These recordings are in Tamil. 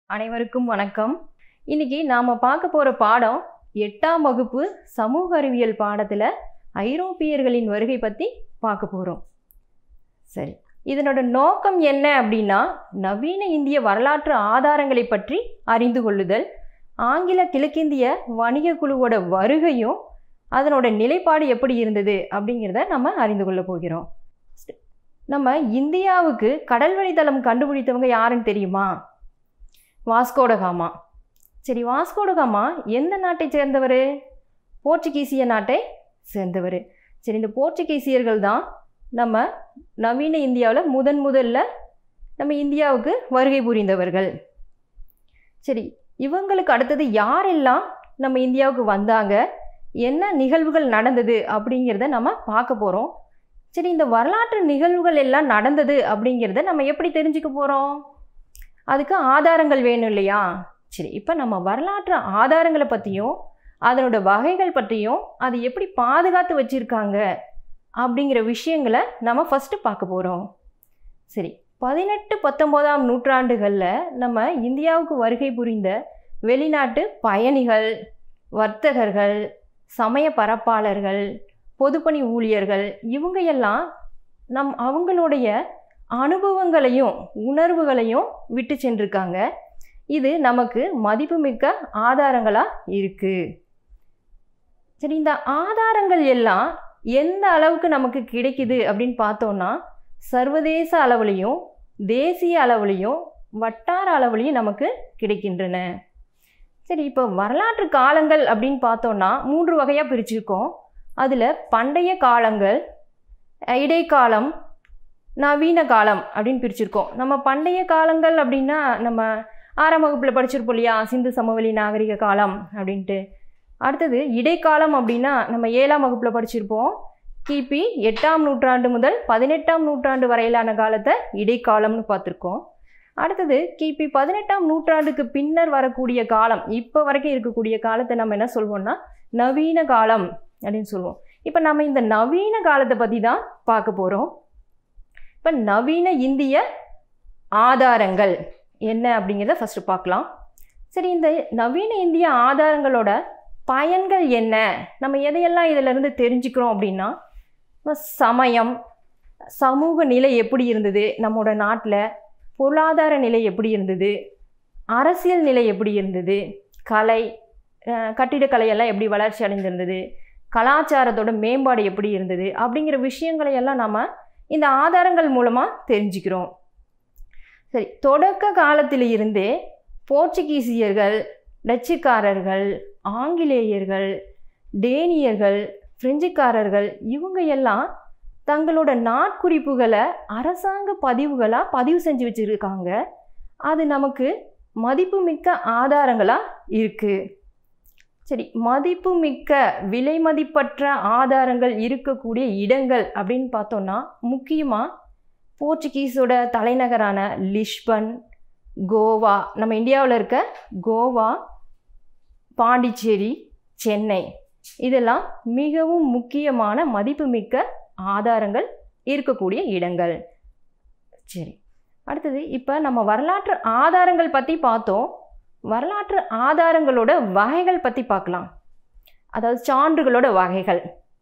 அனைவருக்கும் வணக்கம் இன்னைக்கு நாம் பார்க்க போகிற பாடம் எட்டாம் வகுப்பு சமூக அறிவியல் பாடத்தில் ஐரோப்பியர்களின் வருகை பற்றி பார்க்க போகிறோம் சரி இதனோட நோக்கம் என்ன அப்படின்னா நவீன இந்திய வரலாற்று ஆதாரங்களை பற்றி அறிந்து கொள்ளுதல் ஆங்கில கிழக்கிந்திய வணிக குழுவோட வருகையும் அதனோட நிலைப்பாடு எப்படி இருந்தது அப்படிங்கிறத நம்ம அறிந்து கொள்ள போகிறோம் நம்ம இந்தியாவுக்கு கடல் வழித்தளம் கண்டுபிடித்தவங்க யாருன்னு தெரியுமா வாஸ்கோடகாமா சரி வாஸ்கோடகாமா எந்த நாட்டை சேர்ந்தவர் போர்ச்சுகீசிய நாட்டை சேர்ந்தவர் சரி இந்த போர்ச்சுகீசியர்கள் தான் நம்ம நவீன இந்தியாவில் முதன் முதல்ல நம்ம இந்தியாவுக்கு வருகை புரிந்தவர்கள் சரி இவங்களுக்கு அடுத்தது யாரெல்லாம் நம்ம இந்தியாவுக்கு வந்தாங்க என்ன நிகழ்வுகள் நடந்தது அப்படிங்கிறத நம்ம பார்க்க போகிறோம் சரி இந்த வரலாற்று நிகழ்வுகள் எல்லாம் நடந்தது அப்படிங்கிறத நம்ம எப்படி தெரிஞ்சுக்க போகிறோம் அதுக்கு ஆதாரங்கள் வேணும் இல்லையா சரி இப்போ நம்ம வரலாற்று ஆதாரங்களை பற்றியும் அதனோட வகைகள் பற்றியும் அது எப்படி பாதுகாத்து வச்சுருக்காங்க அப்படிங்கிற விஷயங்களை நம்ம ஃபஸ்ட்டு பார்க்க போகிறோம் சரி பதினெட்டு பத்தொம்போதாம் நூற்றாண்டுகளில் நம்ம இந்தியாவுக்கு வருகை புரிந்த வெளிநாட்டு பயணிகள் வர்த்தகர்கள் சமய பரப்பாளர்கள் பொதுப்பணி ஊழியர்கள் இவங்க எல்லாம் நம் அவங்களுடைய அனுபவங்களையும் உணர்வுகளையும் விட்டு சென்றிருக்காங்க இது நமக்கு மதிப்புமிக்க ஆதாரங்களாக இருக்குது சரி இந்த ஆதாரங்கள் எல்லாம் எந்த அளவுக்கு நமக்கு கிடைக்குது அப்படின்னு பார்த்தோன்னா சர்வதேச அளவுலையும் தேசிய அளவுலையும் வட்டார அளவுலையும் நமக்கு கிடைக்கின்றன சரி இப்போ வரலாற்று காலங்கள் அப்படின்னு பார்த்தோன்னா மூன்று வகையாக பிரிச்சிருக்கோம் அதில் பண்டைய காலங்கள் இடைக்காலம் நவீன காலம் அப்படின்னு பிரிச்சிருக்கோம் நம்ம பண்டைய காலங்கள் அப்படின்னா நம்ம ஆறாம் வகுப்பில் படிச்சிருப்போம் இல்லையா சிந்து சமவெளி நாகரிக காலம் அப்படின்ட்டு அடுத்தது இடைக்காலம் அப்படின்னா நம்ம ஏழாம் வகுப்பில் படிச்சிருப்போம் கிபி எட்டாம் நூற்றாண்டு முதல் பதினெட்டாம் நூற்றாண்டு வரையிலான காலத்தை இடைக்காலம்னு பார்த்துருக்கோம் அடுத்தது கிபி பதினெட்டாம் நூற்றாண்டுக்கு பின்னர் வரக்கூடிய காலம் இப்போ வரைக்கும் இருக்கக்கூடிய காலத்தை நம்ம என்ன சொல்வோம்னா நவீன காலம் அப்படின்னு சொல்லுவோம் இப்போ நம்ம இந்த நவீன காலத்தை பற்றி தான் பார்க்க போகிறோம் இப்போ நவீன இந்திய ஆதாரங்கள் என்ன அப்படிங்கிறத ஃபஸ்ட்டு பார்க்கலாம் சரி இந்த நவீன இந்திய ஆதாரங்களோட பயன்கள் என்ன நம்ம எதையெல்லாம் இதிலிருந்து தெரிஞ்சுக்கிறோம் அப்படின்னா சமயம் சமூக நிலை எப்படி இருந்தது நம்மளோட நாட்டில் பொருளாதார நிலை எப்படி இருந்தது அரசியல் நிலை எப்படி இருந்தது கலை கட்டிடக்கலையெல்லாம் எப்படி வளர்ச்சி அடைந்திருந்தது கலாச்சாரத்தோட மேம்பாடு எப்படி இருந்தது அப்படிங்கிற விஷயங்களை எல்லாம் நம்ம இந்த ஆதாரங்கள் மூலமாக தெரிஞ்சுக்கிறோம் சரி தொடக்க காலத்தில் இருந்தே போர்ச்சுகீசியர்கள் டச்சுக்காரர்கள் ஆங்கிலேயர்கள் டேனியர்கள் பிரெஞ்சுக்காரர்கள் இவங்க எல்லாம் தங்களோட நாட்குறிப்புகளை அரசாங்க பதிவுகளாக பதிவு செஞ்சு வச்சுருக்காங்க அது நமக்கு மதிப்புமிக்க ஆதாரங்களாக இருக்குது சரி மதிப்புமிக்க விலை மதிப்பற்ற ஆதாரங்கள் இருக்கக்கூடிய இடங்கள் அப்படின்னு பார்த்தோன்னா முக்கியமாக போர்ச்சுகீஸோட தலைநகரான லிஷ்பன் கோவா நம்ம இந்தியாவில் இருக்க கோவா பாண்டிச்சேரி சென்னை இதெல்லாம் மிகவும் முக்கியமான மதிப்புமிக்க ஆதாரங்கள் இருக்கக்கூடிய இடங்கள் சரி அடுத்தது இப்போ நம்ம வரலாற்று ஆதாரங்கள் பற்றி பார்த்தோம் வரலாற்று ஆதாரங்களோட வகைகள் பற்றி பார்க்கலாம் அதாவது சான்றுகளோட வகைகள்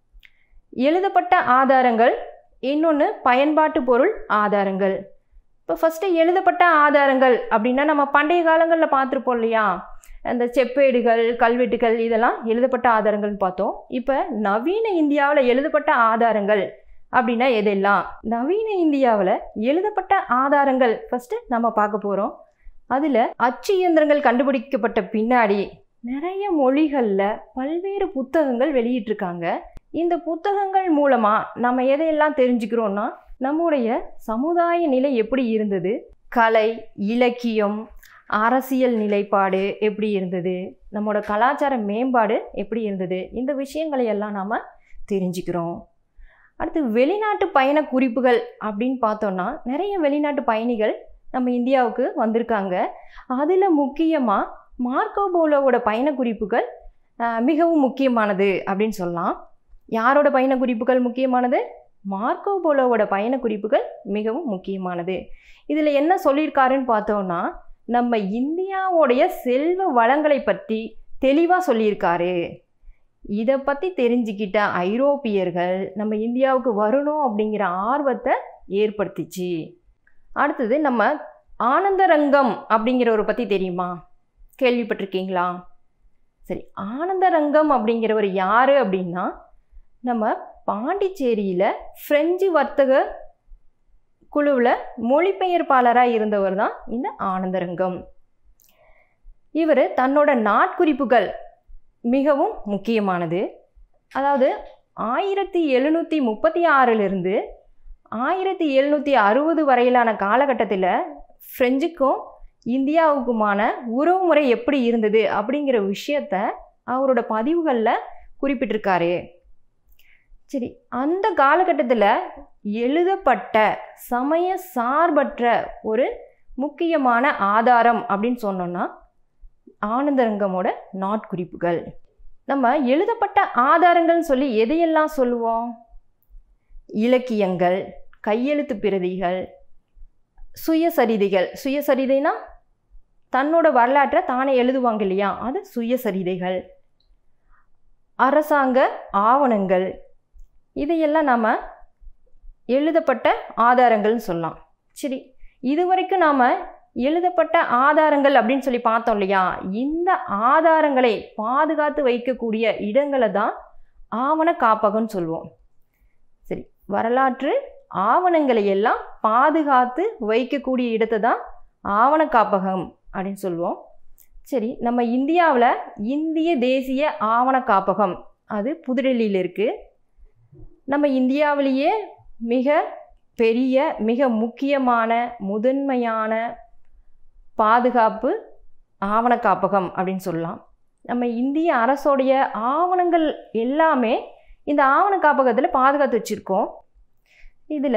எழுதப்பட்ட ஆதாரங்கள் இன்னொன்று பயன்பாட்டு பொருள் ஆதாரங்கள் இப்போ ஃபஸ்ட்டு எழுதப்பட்ட ஆதாரங்கள் அப்படின்னா நம்ம பண்டைய காலங்களில் பார்த்துருப்போம் இல்லையா அந்த செப்பேடுகள் கல்வெட்டுகள் இதெல்லாம் எழுதப்பட்ட ஆதாரங்கள்னு பார்த்தோம் இப்போ நவீன இந்தியாவில் எழுதப்பட்ட ஆதாரங்கள் அப்படின்னா எதெல்லாம் நவீன இந்தியாவில் எழுதப்பட்ட ஆதாரங்கள் ஃபஸ்ட்டு நம்ம பார்க்க போகிறோம் அதில் அச்சு இயந்திரங்கள் கண்டுபிடிக்கப்பட்ட பின்னாடி நிறைய மொழிகளில் பல்வேறு புத்தகங்கள் வெளியிட்டிருக்காங்க இந்த புத்தகங்கள் மூலமாக நம்ம எதையெல்லாம் தெரிஞ்சுக்கிறோன்னா நம்முடைய சமுதாய நிலை எப்படி இருந்தது கலை இலக்கியம் அரசியல் நிலைப்பாடு எப்படி இருந்தது நம்மளோட கலாச்சார மேம்பாடு எப்படி இருந்தது இந்த விஷயங்களை எல்லாம் நாம் தெரிஞ்சுக்கிறோம் அடுத்து வெளிநாட்டு பயண குறிப்புகள் அப்படின்னு பார்த்தோன்னா நிறைய வெளிநாட்டு பயணிகள் நம்ம இந்தியாவுக்கு வந்திருக்காங்க அதில் முக்கியமாக மார்க்கோ போலோவோட பயண குறிப்புகள் மிகவும் முக்கியமானது அப்படின்னு சொல்லலாம் யாரோட பயண குறிப்புகள் முக்கியமானது மார்க்கோ போலோவோட பயண குறிப்புகள் மிகவும் முக்கியமானது இதில் என்ன சொல்லியிருக்காருன்னு பார்த்தோன்னா நம்ம இந்தியாவுடைய செல்வ வளங்களை பற்றி தெளிவாக சொல்லியிருக்காரு இதை பற்றி தெரிஞ்சுக்கிட்ட ஐரோப்பியர்கள் நம்ம இந்தியாவுக்கு வரணும் அப்படிங்கிற ஆர்வத்தை ஏற்படுத்திச்சு அடுத்தது நம்ம ஆனந்தரங்கம் அப்படிங்கிறவரை பற்றி தெரியுமா கேள்விப்பட்டிருக்கீங்களா சரி ஆனந்தரங்கம் அப்படிங்கிறவர் யார் அப்படின்னா நம்ம பாண்டிச்சேரியில் ஃப்ரெஞ்சு வர்த்தக குழுவில் மொழிபெயர்ப்பாளராக இருந்தவர் தான் இந்த ஆனந்தரங்கம் இவர் தன்னோட நாட்குறிப்புகள் மிகவும் முக்கியமானது அதாவது ஆயிரத்தி எழுநூற்றி முப்பத்தி ஆறிலிருந்து ஆயிரத்தி எழுநூற்றி அறுபது வரையிலான காலகட்டத்தில் ஃப்ரெஞ்சுக்கும் இந்தியாவுக்குமான உறவுமுறை எப்படி இருந்தது அப்படிங்கிற விஷயத்த அவரோட பதிவுகளில் குறிப்பிட்டிருக்காரு சரி அந்த காலகட்டத்தில் எழுதப்பட்ட சமய சார்பற்ற ஒரு முக்கியமான ஆதாரம் அப்படின்னு சொன்னோன்னா ஆனந்தரங்கமோட நாட்குறிப்புகள் நம்ம எழுதப்பட்ட ஆதாரங்கள்னு சொல்லி எதையெல்லாம் சொல்லுவோம் இலக்கியங்கள் கையெழுத்து பிரதிகள் சுயசரிதைகள் சுயசரிதைனா தன்னோட வரலாற்றை தானே எழுதுவாங்க இல்லையா அது சுயசரிதைகள் அரசாங்க ஆவணங்கள் இதையெல்லாம் நாம் எழுதப்பட்ட ஆதாரங்கள்னு சொல்லலாம் சரி இது வரைக்கும் நாம் எழுதப்பட்ட ஆதாரங்கள் அப்படின்னு சொல்லி பார்த்தோம் இல்லையா இந்த ஆதாரங்களை பாதுகாத்து வைக்கக்கூடிய இடங்களை தான் ஆவண காப்பகம்னு சொல்லுவோம் சரி வரலாற்று ஆவணங்களை எல்லாம் பாதுகாத்து வைக்கக்கூடிய இடத்தை தான் ஆவண காப்பகம் அப்படின்னு சொல்லுவோம் சரி நம்ம இந்தியாவில் இந்திய தேசிய ஆவண காப்பகம் அது புதுடெல்லியில் இருக்குது நம்ம இந்தியாவிலேயே மிக பெரிய மிக முக்கியமான முதன்மையான பாதுகாப்பு ஆவண காப்பகம் அப்படின்னு சொல்லலாம் நம்ம இந்திய அரசோடைய ஆவணங்கள் எல்லாமே இந்த ஆவண காப்பகத்தில் பாதுகாத்து வச்சுருக்கோம் இதில்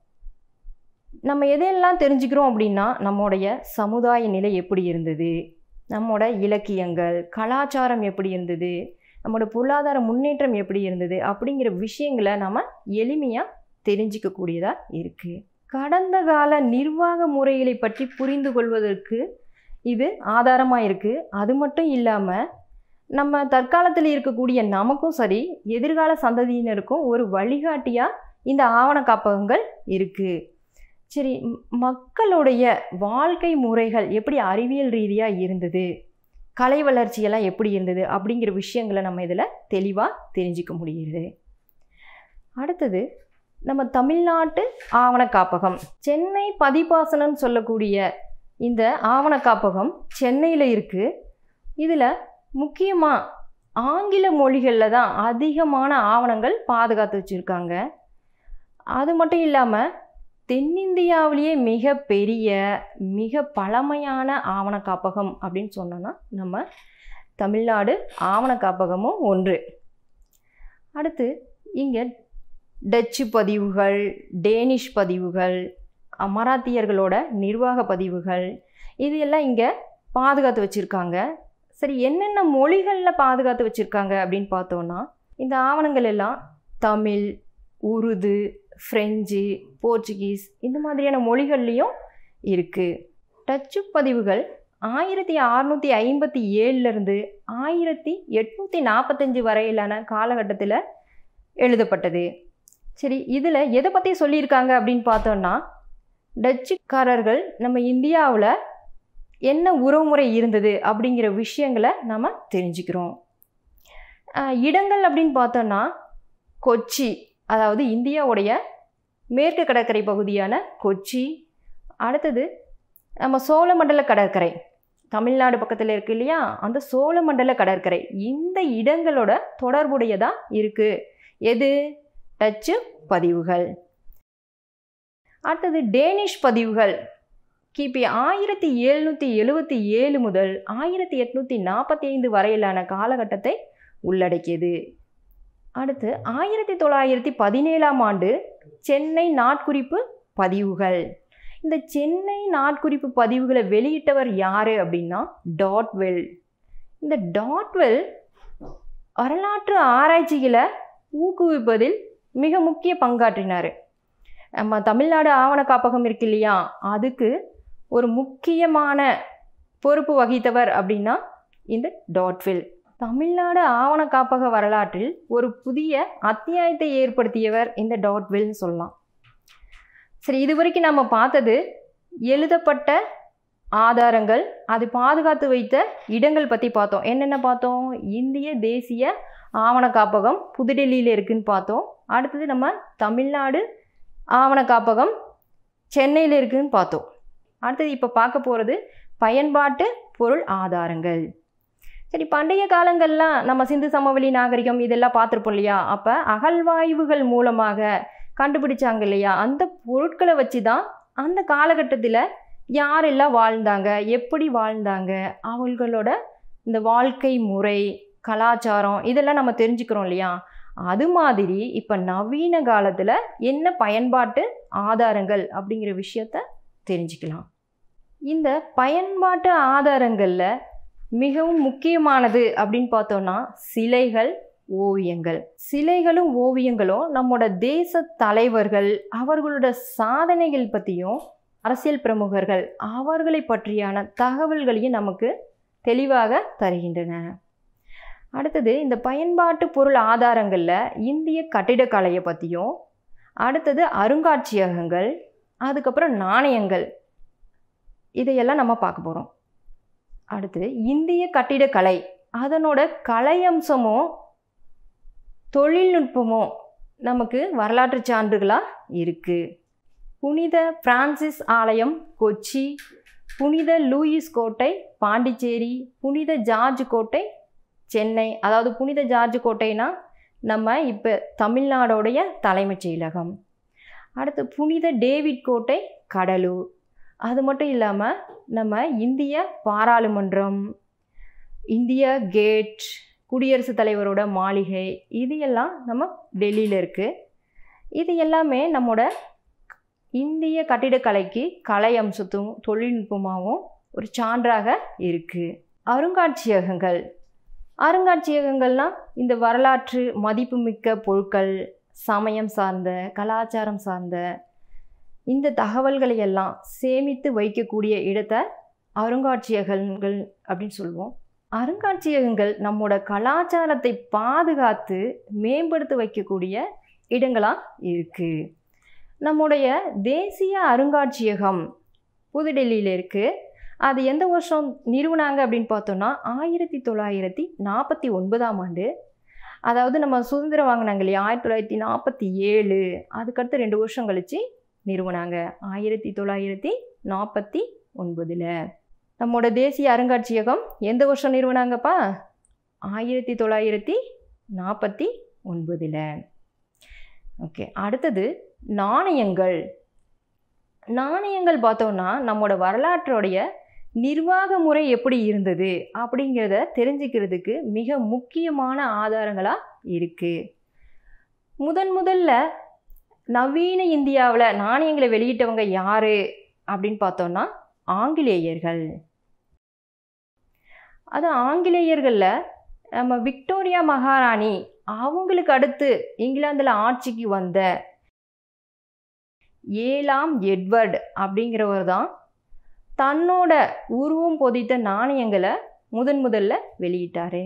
நம்ம எதையெல்லாம் தெரிஞ்சுக்கிறோம் அப்படின்னா நம்முடைய சமுதாய நிலை எப்படி இருந்தது நம்மோட இலக்கியங்கள் கலாச்சாரம் எப்படி இருந்தது நம்மளோட பொருளாதார முன்னேற்றம் எப்படி இருந்தது அப்படிங்கிற விஷயங்களை நம்ம எளிமையாக தெரிஞ்சிக்கக்கூடியதாக இருக்குது கடந்த கால நிர்வாக முறைகளை பற்றி புரிந்து கொள்வதற்கு இது ஆதாரமாக இருக்குது அது மட்டும் இல்லாமல் நம்ம தற்காலத்தில் இருக்கக்கூடிய நமக்கும் சரி எதிர்கால சந்ததியினருக்கும் ஒரு வழிகாட்டியாக இந்த ஆவண காப்பகங்கள் இருக்குது சரி மக்களுடைய வாழ்க்கை முறைகள் எப்படி அறிவியல் ரீதியாக இருந்தது கலை வளர்ச்சியெல்லாம் எப்படி இருந்தது அப்படிங்கிற விஷயங்களை நம்ம இதில் தெளிவாக தெரிஞ்சிக்க முடியுது அடுத்தது நம்ம தமிழ்நாட்டு ஆவண காப்பகம் சென்னை பதிப்பாசனம் சொல்லக்கூடிய இந்த ஆவண காப்பகம் சென்னையில் இருக்குது இதில் முக்கியமாக ஆங்கில மொழிகளில் தான் அதிகமான ஆவணங்கள் பாதுகாத்து வச்சுருக்காங்க அது மட்டும் இல்லாமல் தென்னிந்தியாவிலேயே மிக பெரிய மிக பழமையான ஆவண காப்பகம் அப்படின்னு சொன்னோன்னா நம்ம தமிழ்நாடு ஆவண காப்பகமும் ஒன்று அடுத்து இங்கே டச்சு பதிவுகள் டேனிஷ் பதிவுகள் மராத்தியர்களோட நிர்வாக பதிவுகள் இது எல்லாம் இங்கே பாதுகாத்து வச்சுருக்காங்க சரி என்னென்ன மொழிகளில் பாதுகாத்து வச்சுருக்காங்க அப்படின்னு பார்த்தோன்னா இந்த ஆவணங்கள் எல்லாம் தமிழ் உருது ஃப்ரெஞ்சு போர்ச்சுகீஸ் இந்த மாதிரியான மொழிகள்லேயும் இருக்குது டச்சு பதிவுகள் ஆயிரத்தி அறநூற்றி ஐம்பத்தி ஏழுலேருந்து ஆயிரத்தி எட்நூற்றி நாற்பத்தஞ்சு வரையிலான காலகட்டத்தில் எழுதப்பட்டது சரி இதில் எதை பற்றி சொல்லியிருக்காங்க அப்படின்னு பார்த்தோன்னா டச்சுக்காரர்கள் நம்ம இந்தியாவில் என்ன உறவுமுறை இருந்தது அப்படிங்கிற விஷயங்களை நம்ம தெரிஞ்சுக்கிறோம் இடங்கள் அப்படின்னு பார்த்தோன்னா கொச்சி அதாவது இந்தியாவுடைய மேற்கு கடற்கரை பகுதியான கொச்சி அடுத்தது நம்ம சோழமண்டல கடற்கரை தமிழ்நாடு பக்கத்தில் இருக்கு இல்லையா அந்த சோழமண்டல கடற்கரை இந்த இடங்களோட தொடர்புடையதாக இருக்குது எது டச்சு பதிவுகள் அடுத்தது டேனிஷ் பதிவுகள் கிபி ஆயிரத்தி எழுநூற்றி எழுவத்தி ஏழு முதல் ஆயிரத்தி எட்நூற்றி நாற்பத்தி ஐந்து வரையிலான காலகட்டத்தை உள்ளடக்கியது அடுத்து ஆயிரத்தி தொள்ளாயிரத்தி பதினேழாம் ஆண்டு சென்னை நாட்குறிப்பு பதிவுகள் இந்த சென்னை நாட்குறிப்பு பதிவுகளை வெளியிட்டவர் யார் அப்படின்னா டாட்வெல் இந்த டாட்வெல் வரலாற்று ஆராய்ச்சிகளை ஊக்குவிப்பதில் மிக முக்கிய பங்காற்றினார் நம்ம தமிழ்நாடு ஆவண காப்பகம் இருக்கு இல்லையா அதுக்கு ஒரு முக்கியமான பொறுப்பு வகித்தவர் அப்படின்னா இந்த டாட்வில் தமிழ்நாடு ஆவண காப்பக வரலாற்றில் ஒரு புதிய அத்தியாயத்தை ஏற்படுத்தியவர் இந்த டாட்வில்னு சொல்லலாம் சரி இது வரைக்கும் நம்ம பார்த்தது எழுதப்பட்ட ஆதாரங்கள் அது பாதுகாத்து வைத்த இடங்கள் பற்றி பார்த்தோம் என்னென்ன பார்த்தோம் இந்திய தேசிய ஆவண காப்பகம் புதுடெல்லியில் இருக்குன்னு பார்த்தோம் அடுத்தது நம்ம தமிழ்நாடு ஆவண காப்பகம் சென்னையில் இருக்குன்னு பார்த்தோம் அடுத்தது இப்போ பார்க்க போகிறது பயன்பாட்டு பொருள் ஆதாரங்கள் சரி பண்டைய காலங்கள்லாம் நம்ம சிந்து சமவெளி நாகரிகம் இதெல்லாம் பார்த்துருப்போம் இல்லையா அப்போ அகழ்வாய்வுகள் மூலமாக கண்டுபிடிச்சாங்க இல்லையா அந்த பொருட்களை வச்சு தான் அந்த காலகட்டத்தில் யாரெல்லாம் வாழ்ந்தாங்க எப்படி வாழ்ந்தாங்க அவங்களோட இந்த வாழ்க்கை முறை கலாச்சாரம் இதெல்லாம் நம்ம தெரிஞ்சுக்கிறோம் இல்லையா அது மாதிரி இப்போ நவீன காலத்தில் என்ன பயன்பாட்டு ஆதாரங்கள் அப்படிங்கிற விஷயத்த தெரிஞ்சுக்கலாம் இந்த பயன்பாட்டு ஆதாரங்களில் மிகவும் முக்கியமானது அப்படின்னு பார்த்தோன்னா சிலைகள் ஓவியங்கள் சிலைகளும் ஓவியங்களும் நம்மளோட தேச தலைவர்கள் அவர்களோட சாதனைகள் பற்றியும் அரசியல் பிரமுகர்கள் அவர்களை பற்றியான தகவல்களையும் நமக்கு தெளிவாக தருகின்றன அடுத்தது இந்த பயன்பாட்டு பொருள் ஆதாரங்களில் இந்திய கட்டிடக்கலையை பற்றியும் அடுத்தது அருங்காட்சியகங்கள் அதுக்கப்புறம் நாணயங்கள் இதையெல்லாம் நம்ம பார்க்க போகிறோம் அடுத்து இந்திய கட்டிடக்கலை அதனோட கலையம்சமும் தொழில்நுட்பமும் நமக்கு வரலாற்று சான்றுகளாக இருக்குது புனித பிரான்சிஸ் ஆலயம் கொச்சி புனித லூயிஸ் கோட்டை பாண்டிச்சேரி புனித ஜார்ஜ் கோட்டை சென்னை அதாவது புனித ஜார்ஜ் கோட்டைனா நம்ம இப்போ தமிழ்நாடோடைய தலைமைச் செயலகம் அடுத்து புனித டேவிட் கோட்டை கடலூர் அது மட்டும் இல்லாமல் நம்ம இந்திய பாராளுமன்றம் இந்திய கேட் குடியரசுத் தலைவரோட மாளிகை இது எல்லாம் நம்ம டெல்லியில் இருக்குது இது எல்லாமே நம்மோட இந்திய கட்டிடக்கலைக்கு கலை அம்சத்தும் தொழில்நுட்பமாகவும் ஒரு சான்றாக இருக்குது அருங்காட்சியகங்கள் அருங்காட்சியகங்கள்லாம் இந்த வரலாற்று மதிப்புமிக்க பொருட்கள் சமயம் சார்ந்த கலாச்சாரம் சார்ந்த இந்த தகவல்களை எல்லாம் சேமித்து வைக்கக்கூடிய இடத்தை அருங்காட்சியகங்கள் அப்படின்னு சொல்லுவோம் அருங்காட்சியகங்கள் நம்மோட கலாச்சாரத்தை பாதுகாத்து மேம்படுத்த வைக்கக்கூடிய இடங்களாக இருக்குது நம்முடைய தேசிய அருங்காட்சியகம் புதுடெல்லியில் இருக்குது அது எந்த வருஷம் நிறுவனாங்க அப்படின்னு பார்த்தோன்னா ஆயிரத்தி தொள்ளாயிரத்தி நாற்பத்தி ஒன்பதாம் ஆண்டு அதாவது நம்ம சுதந்திரம் வாங்கினாங்க இல்லையா ஆயிரத்தி தொள்ளாயிரத்தி நாற்பத்தி ஏழு அதுக்கடுத்து ரெண்டு வருஷம் கழித்து நிறுவனாங்க ஆயிரத்தி தொள்ளாயிரத்தி நாற்பத்தி ஒன்பதில் நம்மளோட தேசிய அருங்காட்சியகம் எந்த வருஷம் நிறுவனாங்கப்பா ஆயிரத்தி தொள்ளாயிரத்தி நாற்பத்தி ஒன்பதில் ஓகே அடுத்தது நாணயங்கள் நாணயங்கள் பார்த்தோன்னா நம்மளோட வரலாற்றோடைய நிர்வாக முறை எப்படி இருந்தது அப்படிங்கிறத தெரிஞ்சுக்கிறதுக்கு மிக முக்கியமான ஆதாரங்களாக இருக்குது முதன் முதல்ல நவீன இந்தியாவில் நாணயங்களை வெளியிட்டவங்க யார் அப்படின்னு பார்த்தோன்னா ஆங்கிலேயர்கள் அது ஆங்கிலேயர்களில் நம்ம விக்டோரியா மகாராணி அவங்களுக்கு அடுத்து இங்கிலாந்தில் ஆட்சிக்கு வந்த ஏழாம் எட்வர்ட் அப்படிங்கிறவர் தான் தன்னோட உருவம் பொதித்த நாணயங்களை முதன் முதல்ல வெளியிட்டார்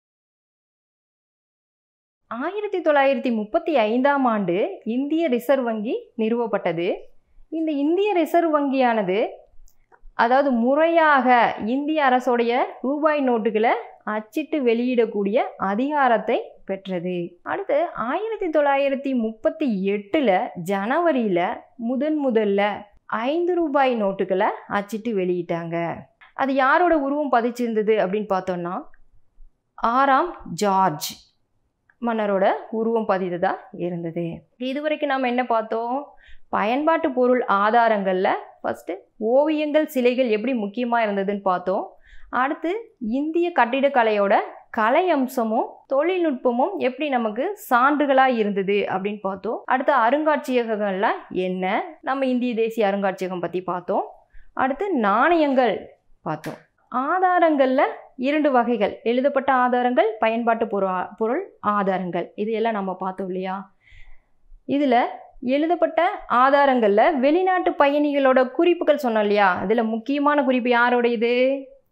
ஆயிரத்தி தொள்ளாயிரத்தி முப்பத்தி ஐந்தாம் ஆண்டு இந்திய ரிசர்வ் வங்கி நிறுவப்பட்டது இந்த இந்திய ரிசர்வ் வங்கியானது அதாவது முறையாக இந்திய அரசோடைய ரூபாய் நோட்டுகளை அச்சிட்டு வெளியிடக்கூடிய அதிகாரத்தை பெற்றது அடுத்து ஆயிரத்தி தொள்ளாயிரத்தி முப்பத்தி எட்டில் ஜனவரியில் முதன் முதல்ல ஐந்து ரூபாய் நோட்டுகளை அச்சிட்டு வெளியிட்டாங்க அது யாரோட உருவம் பதிச்சிருந்தது அப்படின்னு பார்த்தோன்னா ஆறாம் ஜார்ஜ் மன்னரோட உருவம் பதிந்ததாக இருந்தது இது வரைக்கும் நாம் என்ன பார்த்தோம் பயன்பாட்டு பொருள் ஆதாரங்களில் ஃபஸ்ட்டு ஓவியங்கள் சிலைகள் எப்படி முக்கியமாக இருந்ததுன்னு பார்த்தோம் அடுத்து இந்திய கட்டிடக்கலையோட கலை அம்சமும் தொழில்நுட்பமும் எப்படி நமக்கு சான்றுகளாக இருந்தது அப்படின்னு பார்த்தோம் அடுத்து அருங்காட்சியகங்கள்ல என்ன நம்ம இந்திய தேசிய அருங்காட்சியகம் பற்றி பார்த்தோம் அடுத்து நாணயங்கள் பார்த்தோம் ஆதாரங்களில் இரண்டு வகைகள் எழுதப்பட்ட ஆதாரங்கள் பயன்பாட்டு பொருள் பொருள் ஆதாரங்கள் இது எல்லாம் நம்ம பார்த்தோம் இல்லையா இதில் எழுதப்பட்ட ஆதாரங்களில் வெளிநாட்டு பயணிகளோட குறிப்புகள் சொன்னோம் இல்லையா இதில் முக்கியமான குறிப்பு யாரோட இது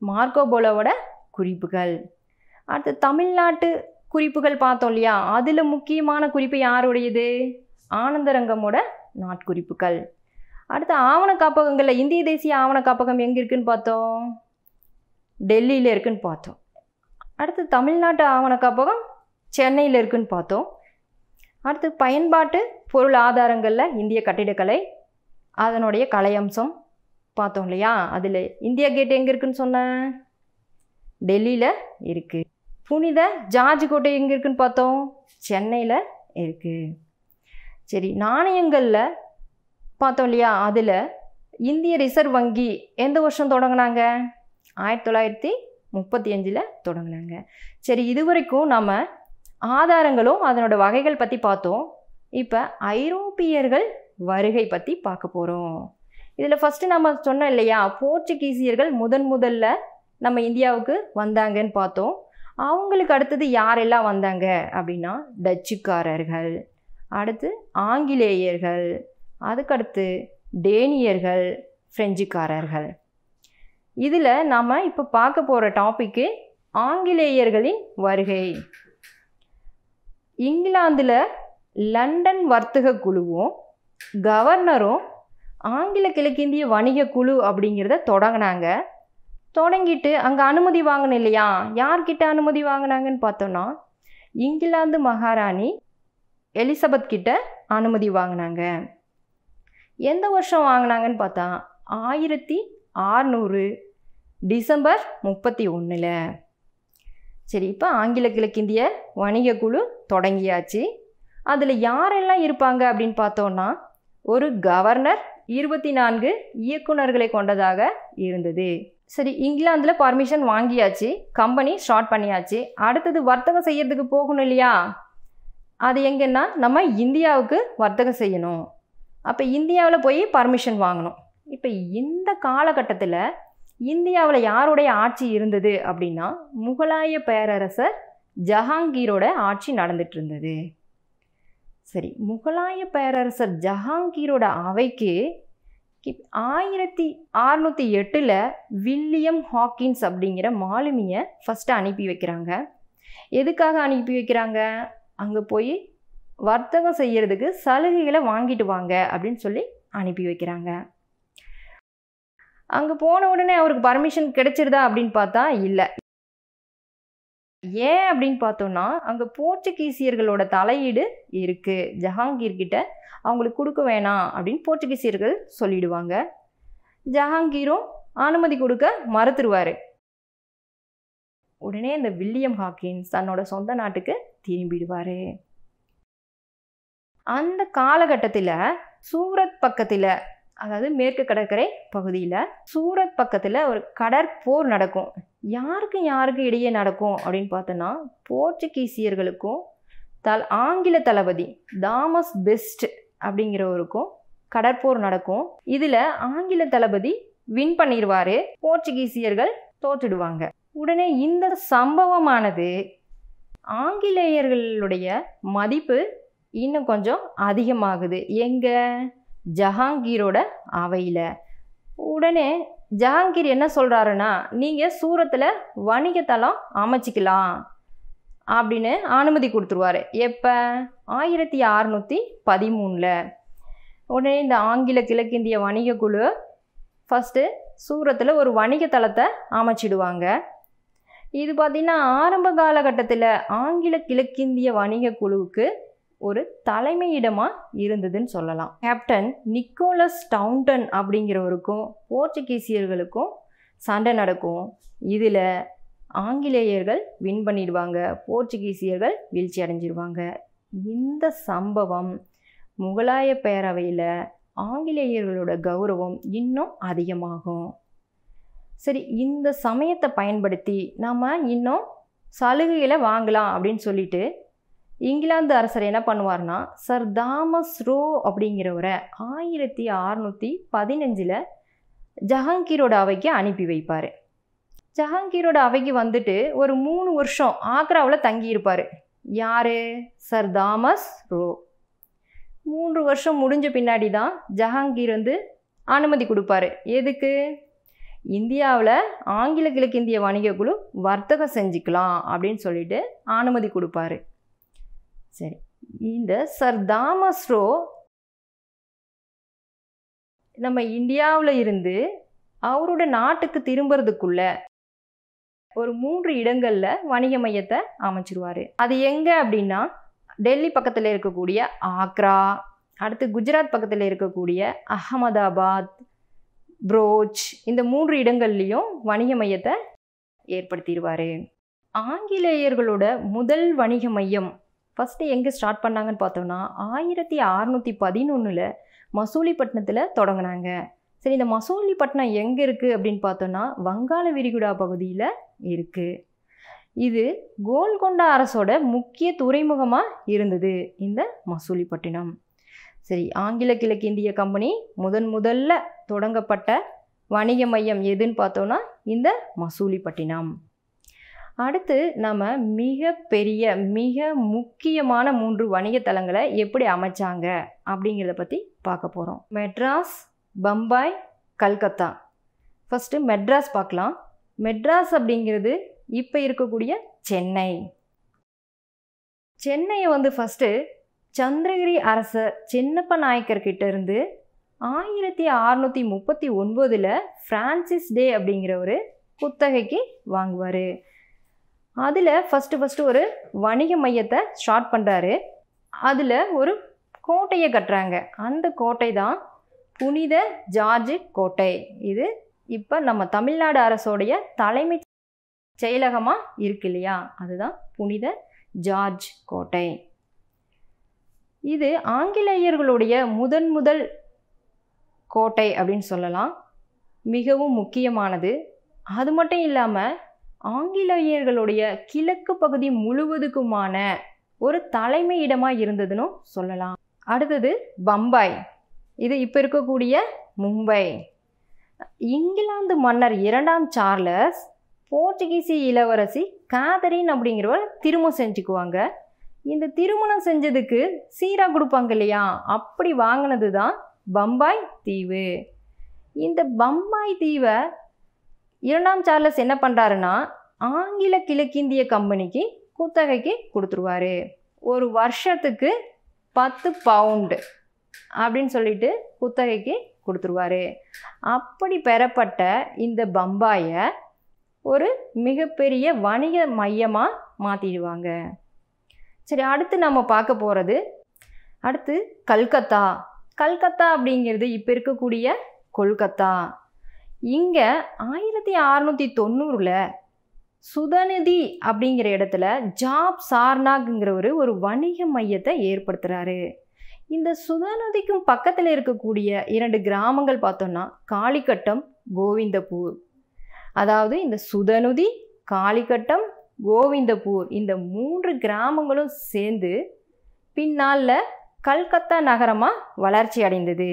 மார்க்கோபோலோவோட குறிப்புகள் அடுத்து தமிழ்நாட்டு குறிப்புகள் பார்த்தோம் இல்லையா அதில் முக்கியமான குறிப்பு யாருடையது ஆனந்தரங்கமோட நாட்குறிப்புகள் அடுத்து ஆவண காப்பகங்களில் இந்திய தேசிய ஆவண காப்பகம் எங்கே இருக்குன்னு பார்த்தோம் டெல்லியில் இருக்குன்னு பார்த்தோம் அடுத்து தமிழ்நாட்டு ஆவண காப்பகம் சென்னையில் இருக்குன்னு பார்த்தோம் அடுத்து பயன்பாட்டு பொருள் ஆதாரங்களில் இந்திய கட்டிடக்கலை அதனுடைய கலையம்சம் பார்த்தோம் இல்லையா அதில் இந்தியா கேட் எங்கே இருக்குன்னு சொன்னேன் டெல்லியில் இருக்குது புனித ஜார்ஜ் கோட்டை எங்கே இருக்குன்னு பார்த்தோம் சென்னையில் இருக்குது சரி நாணயங்களில் பார்த்தோம் இல்லையா அதில் இந்திய ரிசர்வ் வங்கி எந்த வருஷம் தொடங்கினாங்க ஆயிரத்தி தொள்ளாயிரத்தி முப்பத்தி அஞ்சில் தொடங்கினாங்க சரி இது வரைக்கும் நம்ம ஆதாரங்களும் அதனோட வகைகள் பற்றி பார்த்தோம் இப்போ ஐரோப்பியர்கள் வருகை பற்றி பார்க்க போகிறோம் இதில் ஃபஸ்ட்டு நம்ம சொன்னோம் இல்லையா போர்ச்சுகீசியர்கள் முதன் முதல்ல நம்ம இந்தியாவுக்கு வந்தாங்கன்னு பார்த்தோம் அவங்களுக்கு அடுத்தது யாரெல்லாம் வந்தாங்க அப்படின்னா டச்சுக்காரர்கள் அடுத்து ஆங்கிலேயர்கள் அதுக்கடுத்து டேனியர்கள் ஃப்ரெஞ்சுக்காரர்கள் இதில் நாம் இப்போ பார்க்க போகிற டாப்பிக்கு ஆங்கிலேயர்களின் வருகை இங்கிலாந்தில் லண்டன் வர்த்தக குழுவும் கவர்னரும் ஆங்கில கிழக்கிந்திய வணிக குழு அப்படிங்கிறத தொடங்கினாங்க தொடங்கிட்டு அங்கே அனுமதி வாங்கணும் இல்லையா யார்கிட்ட அனுமதி வாங்கினாங்கன்னு பார்த்தோன்னா இங்கிலாந்து மகாராணி எலிசபெத் கிட்ட அனுமதி வாங்கினாங்க எந்த வருஷம் வாங்கினாங்கன்னு பார்த்தா ஆயிரத்தி ஆறுநூறு டிசம்பர் முப்பத்தி ஒன்றில் சரி இப்போ ஆங்கில கிழக்கிந்திய வணிக குழு தொடங்கியாச்சு அதில் யாரெல்லாம் இருப்பாங்க அப்படின்னு பார்த்தோன்னா ஒரு கவர்னர் இருபத்தி நான்கு இயக்குநர்களை கொண்டதாக இருந்தது சரி இங்கிலாந்தில் பர்மிஷன் வாங்கியாச்சு கம்பெனி ஸ்டார்ட் பண்ணியாச்சு அடுத்தது வர்த்தகம் செய்யறதுக்கு போகணும் இல்லையா அது எங்கன்னா நம்ம இந்தியாவுக்கு வர்த்தகம் செய்யணும் அப்போ இந்தியாவில் போய் பர்மிஷன் வாங்கணும் இப்போ இந்த காலகட்டத்தில் இந்தியாவில் யாருடைய ஆட்சி இருந்தது அப்படின்னா முகலாய பேரரசர் ஜஹாங்கீரோட ஆட்சி நடந்துட்டு இருந்தது சரி முகலாய பேரரசர் ஜஹாங்கீரோட அவைக்கு கிப் ஆயிரத்தி அறுநூற்றி எட்டில் வில்லியம் ஹாக்கின்ஸ் அப்படிங்கிற மாலுமியை ஃபஸ்ட்டு அனுப்பி வைக்கிறாங்க எதுக்காக அனுப்பி வைக்கிறாங்க அங்கே போய் வர்த்தகம் செய்யறதுக்கு சலுகைகளை வாங்கிட்டு வாங்க அப்படின்னு சொல்லி அனுப்பி வைக்கிறாங்க அங்கே போன உடனே அவருக்கு பர்மிஷன் கிடைச்சிருதா அப்படின்னு பார்த்தா இல்லை ஏன் அப்படின்னு பார்த்தோம்னா அங்கே போர்ச்சுகீசியர்களோட தலையீடு இருக்குது ஜஹாங்கீர் கிட்ட அவங்களுக்கு கொடுக்க வேணாம் அப்படின்னு போர்ச்சுகீசியர்கள் சொல்லிடுவாங்க ஜஹாங்கீரும் அனுமதி கொடுக்க மறுத்துருவார் உடனே இந்த வில்லியம் ஹாக்கின்ஸ் தன்னோட சொந்த நாட்டுக்கு திரும்பிடுவார் அந்த காலகட்டத்தில் சூரத் பக்கத்தில் அதாவது மேற்கு கடற்கரை பகுதியில் சூரத் பக்கத்தில் ஒரு கடற்போர் நடக்கும் யாருக்கு யாருக்கு இடையே நடக்கும் அப்படின்னு பார்த்தோன்னா போர்ச்சுகீசியர்களுக்கும் தல் ஆங்கில தளபதி தாமஸ் பெஸ்ட் அப்படிங்கிறவருக்கும் கடற்போர் நடக்கும் இதில் ஆங்கில தளபதி வின் பண்ணிடுவார் போர்ச்சுகீசியர்கள் தோற்றுடுவாங்க உடனே இந்த சம்பவமானது ஆங்கிலேயர்களுடைய மதிப்பு இன்னும் கொஞ்சம் அதிகமாகுது எங்கே ஜஹாங்கீரோட அவையில் உடனே ஜஹாங்கீர் என்ன சொல்கிறாருன்னா நீங்கள் சூரத்தில் வணிகத்தளம் அமைச்சிக்கலாம் அப்படின்னு அனுமதி கொடுத்துருவாரு எப்போ ஆயிரத்தி அறநூற்றி பதிமூணில் உடனே இந்த ஆங்கில கிழக்கிந்திய வணிக குழு ஃபஸ்ட்டு சூரத்தில் ஒரு வணிக தளத்தை அமைச்சிடுவாங்க இது பார்த்திங்கன்னா ஆரம்ப காலகட்டத்தில் ஆங்கில கிழக்கிந்திய வணிக குழுவுக்கு ஒரு தலைமையிடமாக இருந்ததுன்னு சொல்லலாம் கேப்டன் நிக்கோலஸ் டவுண்டன் அப்படிங்கிறவருக்கும் போர்ச்சுகீசியர்களுக்கும் சண்டை நடக்கும் இதில் ஆங்கிலேயர்கள் வின் பண்ணிடுவாங்க போர்ச்சுகீசியர்கள் வீழ்ச்சி அடைஞ்சிருவாங்க இந்த சம்பவம் முகலாய பேரவையில் ஆங்கிலேயர்களோட கௌரவம் இன்னும் அதிகமாகும் சரி இந்த சமயத்தை பயன்படுத்தி நம்ம இன்னும் சலுகைகளை வாங்கலாம் அப்படின்னு சொல்லிட்டு இங்கிலாந்து அரசர் என்ன பண்ணுவார்னா சர் தாமஸ் ரோ அப்படிங்கிறவரை ஆயிரத்தி அறநூற்றி பதினஞ்சில் ஜஹாங்கீரோட அவைக்கு அனுப்பி வைப்பார் ஜஹாங்கீரோட அவைக்கு வந்துட்டு ஒரு மூணு வருஷம் ஆக்ராவில் தங்கியிருப்பார் யார் சர் தாமஸ் ரோ மூன்று வருஷம் முடிஞ்ச பின்னாடி தான் ஜஹாங்கீர் வந்து அனுமதி கொடுப்பாரு எதுக்கு இந்தியாவில் ஆங்கில கிழக்கிந்திய வணிக குழு வர்த்தகம் செஞ்சுக்கலாம் அப்படின்னு சொல்லிட்டு அனுமதி கொடுப்பாரு சரி இந்த சர் தாமஸ் ரோ நம்ம இந்தியாவில் இருந்து அவரோட நாட்டுக்கு திரும்புறதுக்குள்ள ஒரு மூன்று இடங்களில் வணிக மையத்தை அமைச்சிருவார் அது எங்கே அப்படின்னா டெல்லி பக்கத்தில் இருக்கக்கூடிய ஆக்ரா அடுத்து குஜராத் பக்கத்தில் இருக்கக்கூடிய அகமதாபாத் புரோச் இந்த மூன்று இடங்கள்லையும் வணிக மையத்தை ஏற்படுத்திடுவார் ஆங்கிலேயர்களோட முதல் வணிக மையம் ஃபஸ்ட்டு எங்கே ஸ்டார்ட் பண்ணாங்கன்னு பார்த்தோம்னா ஆயிரத்தி அறநூற்றி பதினொன்றில் மசூலிப்பட்டினத்தில் தொடங்கினாங்க சரி இந்த மசூலிப்பட்டினம் எங்கே இருக்குது அப்படின்னு பார்த்தோன்னா வங்காள விரிகுடா பகுதியில் இருக்குது இது கோல்கொண்டா அரசோட முக்கிய துறைமுகமாக இருந்தது இந்த மசூலிப்பட்டினம் சரி ஆங்கில கிழக்கிந்திய கம்பெனி முதன் முதல்ல தொடங்கப்பட்ட வணிக மையம் எதுன்னு பார்த்தோன்னா இந்த மசூலிப்பட்டினம் அடுத்து நம்ம மிக பெரிய மிக முக்கியமான மூன்று வணிக தலங்களை எப்படி அமைச்சாங்க அப்படிங்கிறத பற்றி பார்க்க போகிறோம் மெட்ராஸ் பம்பாய் கல்கத்தா ஃபஸ்ட்டு மெட்ராஸ் பார்க்கலாம் மெட்ராஸ் அப்படிங்கிறது இப்போ இருக்கக்கூடிய சென்னை சென்னையை வந்து ஃபஸ்ட்டு சந்திரகிரி அரசர் சின்னப்ப நாயக்கர் கிட்ட இருந்து ஆயிரத்தி அறநூற்றி முப்பத்தி ஒன்பதில் ஃப்ரான்சிஸ் டே அப்படிங்கிற ஒரு குத்தகைக்கு வாங்குவார் அதில் ஃபஸ்ட்டு ஃபஸ்ட்டு ஒரு வணிக மையத்தை ஸ்டார்ட் பண்ணுறாரு அதில் ஒரு கோட்டையை கட்டுறாங்க அந்த கோட்டை தான் புனித ஜார்ஜ் கோட்டை இது இப்போ நம்ம தமிழ்நாடு அரசோடைய தலைமை செயலகமாக இருக்கு இல்லையா அதுதான் புனித ஜார்ஜ் கோட்டை இது ஆங்கிலேயர்களுடைய முதன் முதல் கோட்டை அப்படின்னு சொல்லலாம் மிகவும் முக்கியமானது அது மட்டும் இல்லாமல் ஆங்கிலேயர்களுடைய கிழக்கு பகுதி முழுவதுக்குமான ஒரு தலைமை இடமாக இருந்ததுன்னு சொல்லலாம் அடுத்தது பம்பாய் இது இப்போ இருக்கக்கூடிய மும்பை இங்கிலாந்து மன்னர் இரண்டாம் சார்லஸ் போர்ச்சுகீசி இளவரசி காதரின் அப்படிங்கிறவர் திருமணம் செஞ்சுக்குவாங்க இந்த திருமணம் செஞ்சதுக்கு சீராக கொடுப்பாங்க இல்லையா அப்படி வாங்கினது தான் பம்பாய் தீவு இந்த பம்பாய் தீவை இரண்டாம் சார்லஸ் என்ன பண்ணுறாருன்னா ஆங்கில கிழக்கிந்திய கம்பெனிக்கு குத்தகைக்கு கொடுத்துருவாரு ஒரு வருஷத்துக்கு பத்து பவுண்டு அப்படின்னு சொல்லிட்டு குத்தகைக்கு கொடுத்துருவாரு அப்படி பெறப்பட்ட இந்த பம்பாயை ஒரு மிகப்பெரிய வணிக மையமாக மாற்றிடுவாங்க சரி அடுத்து நம்ம பார்க்க போகிறது அடுத்து கல்கத்தா கல்கத்தா அப்படிங்கிறது இப்போ இருக்கக்கூடிய கொல்கத்தா இங்கே ஆயிரத்தி அறநூற்றி தொண்ணூறில் சுதநிதி அப்படிங்கிற இடத்துல ஜாப் சார்னாக்ங்கிறவர் ஒரு வணிக மையத்தை ஏற்படுத்துகிறாரு இந்த சுதநதிக்கும் பக்கத்தில் இருக்கக்கூடிய இரண்டு கிராமங்கள் பார்த்தோம்னா காளிக்கட்டம் கோவிந்தபூர் அதாவது இந்த சுதனுதி காளிக்கட்டம் கோவிந்தபூர் இந்த மூன்று கிராமங்களும் சேர்ந்து பின்னால் கல்கத்தா நகரமாக வளர்ச்சி அடைந்தது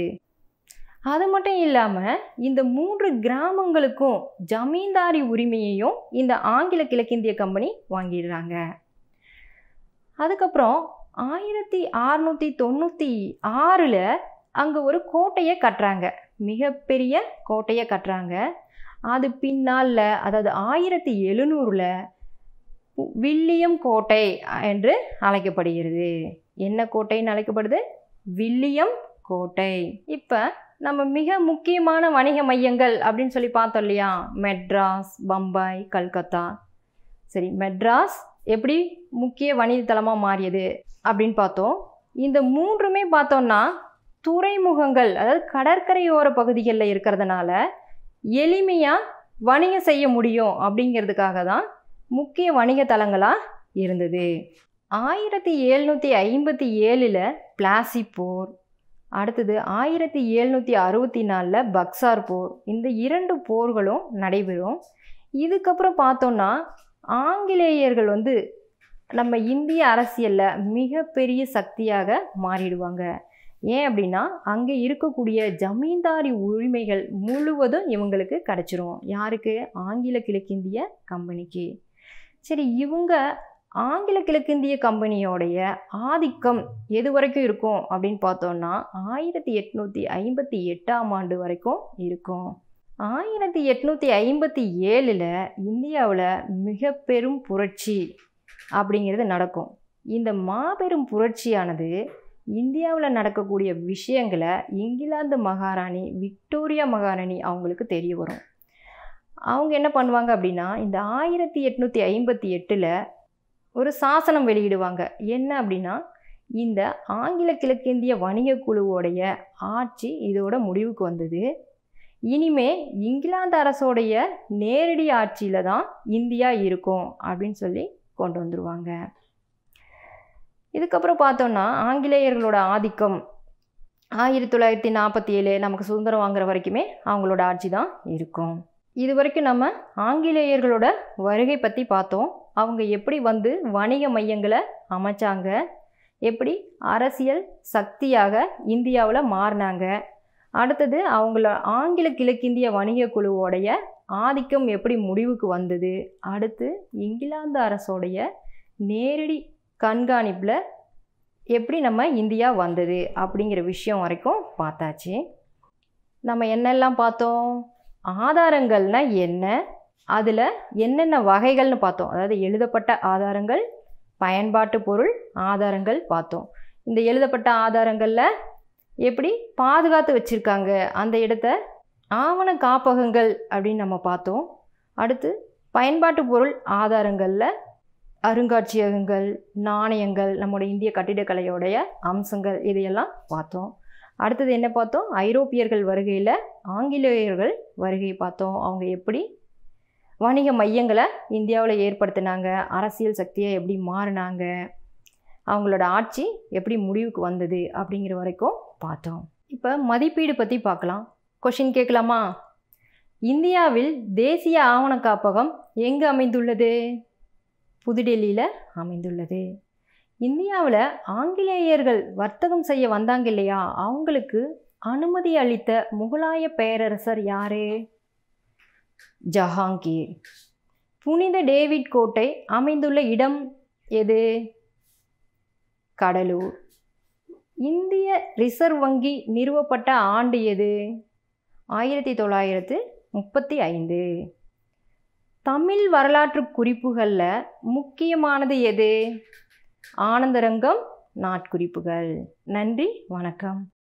அது மட்டும் இல்லாமல் இந்த மூன்று கிராமங்களுக்கும் ஜமீன்தாரி உரிமையையும் இந்த ஆங்கில கிழக்கிந்திய கம்பெனி வாங்கிடுறாங்க அதுக்கப்புறம் ஆயிரத்தி அறநூற்றி தொண்ணூற்றி ஆறில் அங்கே ஒரு கோட்டையை கட்டுறாங்க மிகப்பெரிய கோட்டையை கட்டுறாங்க அது பின்னால் அதாவது ஆயிரத்தி எழுநூறில் வில்லியம் கோட்டை என்று அழைக்கப்படுகிறது என்ன கோட்டைன்னு அழைக்கப்படுது வில்லியம் கோட்டை இப்போ நம்ம மிக முக்கியமான வணிக மையங்கள் அப்படின்னு சொல்லி பார்த்தோம் இல்லையா மெட்ராஸ் பம்பாய் கல்கத்தா சரி மெட்ராஸ் எப்படி முக்கிய வணிக தலமாக மாறியது அப்படின்னு பார்த்தோம் இந்த மூன்றுமே பார்த்தோம்னா துறைமுகங்கள் அதாவது கடற்கரையோர பகுதிகளில் இருக்கிறதுனால எளிமையாக வணிகம் செய்ய முடியும் அப்படிங்கிறதுக்காக தான் முக்கிய வணிக தலங்களாக இருந்தது ஆயிரத்தி எழுநூற்றி ஐம்பத்தி ஏழில் பிளாசி போர் அடுத்தது ஆயிரத்தி எழுநூற்றி அறுபத்தி நாலில் பக்சார் போர் இந்த இரண்டு போர்களும் நடைபெறும் இதுக்கப்புறம் பார்த்தோன்னா ஆங்கிலேயர்கள் வந்து நம்ம இந்திய அரசியலில் மிகப்பெரிய சக்தியாக மாறிடுவாங்க ஏன் அப்படின்னா அங்கே இருக்கக்கூடிய ஜமீன்தாரி உரிமைகள் முழுவதும் இவங்களுக்கு கிடச்சிரும் யாருக்கு ஆங்கில கிழக்கிந்திய கம்பெனிக்கு சரி இவங்க ஆங்கில கிழக்கிந்திய கம்பெனியோடைய ஆதிக்கம் எது வரைக்கும் இருக்கும் அப்படின்னு பார்த்தோம்னா ஆயிரத்தி எட்நூற்றி ஐம்பத்தி எட்டாம் ஆண்டு வரைக்கும் இருக்கும் ஆயிரத்தி எட்நூற்றி ஐம்பத்தி ஏழில் இந்தியாவில் மிக பெரும் புரட்சி அப்படிங்கிறது நடக்கும் இந்த மாபெரும் புரட்சியானது இந்தியாவில் நடக்கக்கூடிய விஷயங்களை இங்கிலாந்து மகாராணி விக்டோரியா மகாராணி அவங்களுக்கு தெரிய வரும் அவங்க என்ன பண்ணுவாங்க அப்படின்னா இந்த ஆயிரத்தி எட்நூற்றி ஐம்பத்தி எட்டில் ஒரு சாசனம் வெளியிடுவாங்க என்ன அப்படின்னா இந்த ஆங்கில கிழக்கிந்திய வணிக குழுவோடைய ஆட்சி இதோட முடிவுக்கு வந்தது இனிமே இங்கிலாந்து அரசோடைய நேரடி ஆட்சியில் தான் இந்தியா இருக்கும் அப்படின்னு சொல்லி கொண்டு வந்துருவாங்க இதுக்கப்புறம் பார்த்தோன்னா ஆங்கிலேயர்களோட ஆதிக்கம் ஆயிரத்தி தொள்ளாயிரத்தி நாற்பத்தி ஏழு நமக்கு சுதந்திரம் வாங்குற வரைக்குமே அவங்களோட ஆட்சி தான் இருக்கும் இது வரைக்கும் நம்ம ஆங்கிலேயர்களோட வருகை பற்றி பார்த்தோம் அவங்க எப்படி வந்து வணிக மையங்களை அமைச்சாங்க எப்படி அரசியல் சக்தியாக இந்தியாவில் மாறினாங்க அடுத்தது அவங்கள ஆங்கில கிழக்கிந்திய வணிக குழுவோடைய ஆதிக்கம் எப்படி முடிவுக்கு வந்தது அடுத்து இங்கிலாந்து அரசோடைய நேரடி கண்காணிப்பில் எப்படி நம்ம இந்தியா வந்தது அப்படிங்கிற விஷயம் வரைக்கும் பார்த்தாச்சு நம்ம என்னெல்லாம் பார்த்தோம் ஆதாரங்கள்னால் என்ன அதில் என்னென்ன வகைகள்னு பார்த்தோம் அதாவது எழுதப்பட்ட ஆதாரங்கள் பயன்பாட்டு பொருள் ஆதாரங்கள் பார்த்தோம் இந்த எழுதப்பட்ட ஆதாரங்களில் எப்படி பாதுகாத்து வச்சுருக்காங்க அந்த இடத்த ஆவண காப்பகங்கள் அப்படின்னு நம்ம பார்த்தோம் அடுத்து பயன்பாட்டு பொருள் ஆதாரங்களில் அருங்காட்சியகங்கள் நாணயங்கள் நம்முடைய இந்திய கட்டிடக்கலையோடைய அம்சங்கள் இதையெல்லாம் பார்த்தோம் அடுத்தது என்ன பார்த்தோம் ஐரோப்பியர்கள் வருகையில் ஆங்கிலேயர்கள் வருகை பார்த்தோம் அவங்க எப்படி வணிக மையங்களை இந்தியாவில் ஏற்படுத்தினாங்க அரசியல் சக்தியை எப்படி மாறினாங்க அவங்களோட ஆட்சி எப்படி முடிவுக்கு வந்தது அப்படிங்கிற வரைக்கும் பார்த்தோம் இப்போ மதிப்பீடு பற்றி பார்க்கலாம் கொஷின் கேட்கலாமா இந்தியாவில் தேசிய ஆவண காப்பகம் எங்கு அமைந்துள்ளது புதுடெல்லியில் அமைந்துள்ளது இந்தியாவில் ஆங்கிலேயர்கள் வர்த்தகம் செய்ய வந்தாங்க இல்லையா அவங்களுக்கு அனுமதி அளித்த முகலாய பேரரசர் யாரு ஜஹாங்கீர் புனித டேவிட் கோட்டை அமைந்துள்ள இடம் எது கடலூர் இந்திய ரிசர்வ் வங்கி நிறுவப்பட்ட ஆண்டு எது ஆயிரத்தி தொள்ளாயிரத்து முப்பத்தி ஐந்து தமிழ் வரலாற்று குறிப்புகளில் முக்கியமானது எது ஆனந்தரங்கம் நாட்குறிப்புகள் நன்றி வணக்கம்